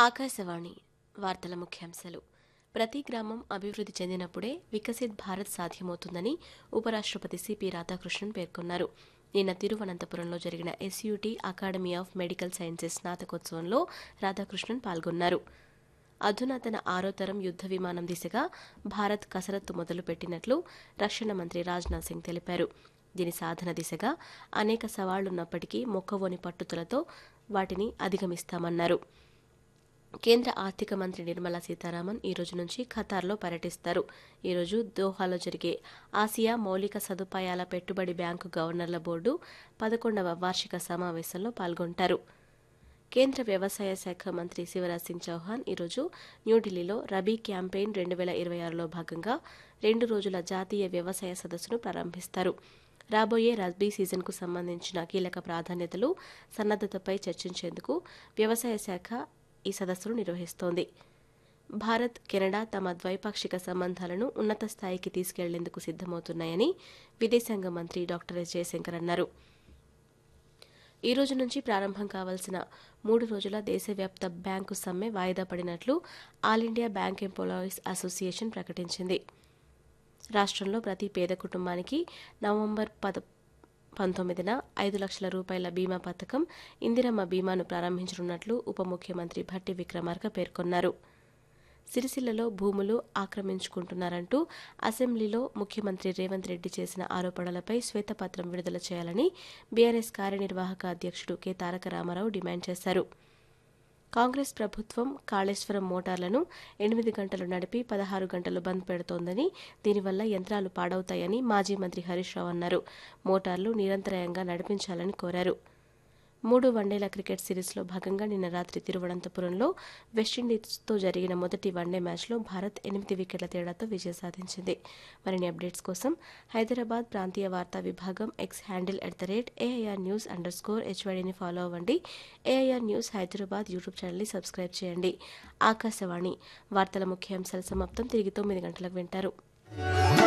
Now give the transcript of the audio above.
ఆకాశవాణి వార్తల ముఖ్యాంశాలు ప్రతి గ్రామం అభివృద్ధి చెందినప్పుడే వికసిత్ భారత్ సాధ్యమవుతుందని ఉపరాష్ట్రపతి సిపి రాధాకృష్ణన్ పేర్కొన్నారు నిన్న తిరువనంతపురంలో జరిగిన SUT academy of medical sciences స్నాతకోత్సవంలో రాధాకృష్ణన్ పాల్గొన్నారు అధునాతన ఆరో తరం యుద్ద విమానం దిశగా భారత్ కసరత్తు మొదలుపెట్టినట్లు రక్షణ మంత్రి రాజ్నాథ్ సింగ్ తెలిపారు దీని సాధన దిశగా అనేక సవాళ్లున్నప్పటికీ మొక్కవోని పట్టుదలతో వాటిని అధిగమిస్తామన్నారు కేంద్ర ఆర్థిక మంత్రి నిర్మలా సీతారామన్ ఈ రోజు నుంచి ఖతార్లో పర్యటిస్తారు ఈరోజు దోహాలో జరిగే ఆసియా మౌలిక సదుపాయాల పెట్టుబడి బ్యాంకు గవర్నర్ల బోర్డు పదకొండవ వార్షిక సమావేశంలో పాల్గొంటారు కేంద్ర వ్యవసాయ శాఖ మంత్రి శివరాజ్ సింగ్ చౌహాన్ ఈరోజు న్యూఢిల్లీలో రబీ క్యాంపెయిన్ రెండు వేల ఇరవై ఆరులో భాగంగా రెండు రోజుల జాతీయ వ్యవసాయ సదస్సును ప్రారంభిస్తారు రాబోయే రబీ సీజన్కు సంబంధించిన కీలక ప్రాధాన్యతలు సన్నద్దతపై చర్చించేందుకు వ్యవసాయ శాఖ ఈ సదస్సును నిర్వహిస్తోంది భారత్ కెనడా తమ ద్వైపాక్షిక సంబంధాలను ఉన్నత స్థాయికి తీసుకెళ్లేందుకు సిద్దమవుతున్నాయని విదేశాంగ మంత్రి డాక్టర్ ఎస్ జయశంకర్ అన్నారు ఈ రోజు నుంచి ప్రారంభం కావాల్సిన మూడు రోజుల దేశవ్యాప్త బ్యాంకు సమ్మె వాయిదా పడినట్లు all India bank employees association ప్రకటించింది రాష్ట్రంలో ప్రతి పేద కుటుంబానికి నవంబర్ పద పంతొమ్మిదిన ఐదు లక్షల రూపాయల బీమా పథకం ఇందిరమ్మ బీమాను ప్రారంభించనున్నట్లు ఉప ముఖ్యమంత్రి భట్టి విక్రమార్క పేర్కొన్నారు సిరిసిల్లలో భూములు ఆక్రమించుకుంటున్నారంటూ అసెంబ్లీలో ముఖ్యమంత్రి రేవంత్ రెడ్డి చేసిన ఆరోపణలపై శ్వేతపత్రం విడుదల చేయాలని బీఆర్ఎస్ కార్యనిర్వాహక అధ్యక్షుడు కె తారక రామారావు డిమాండ్ చేశారు కాంగ్రెస్ ప్రభుత్వం కాళేశ్వరం మోటార్లను ఎనిమిది గంటలు నడిపి పదహారు గంటలు బంద్ పెడుతోందని దీనివల్ల యంత్రాలు పాడవుతాయని మాజీ మంత్రి హరీష్ రావు అన్నారు మోటార్లు నిరంతరాయంగా నడిపించాలని కోరారు మూడు వన్డేల క్రికెట్ సిరీస్లో భాగంగా నిన్న రాత్రి తిరువనంతపురంలో వెస్టిండీస్తో జరిగిన మొదటి వన్డే మ్యాచ్లో భారత్ ఎనిమిది వికెట్ల తేడాతో విజయం సాధించింది మరిన్ని అప్డేట్స్ కోసం హైదరాబాద్ ప్రాంతీయ వార్తా విభాగం X handle at the rate AIR news under score హెచ్వైడీని ఫాలో అవ్వండి ఏఐఆర్ న్యూస్ హైదరాబాద్ యూట్యూబ్ ఛానల్ని సబ్స్క్రైబ్ చేయండి ఆకాశవాణి వార్తల ముఖ్యాంశాల సమాప్తం తిరిగి తొమ్మిది గంటలకు వింటారు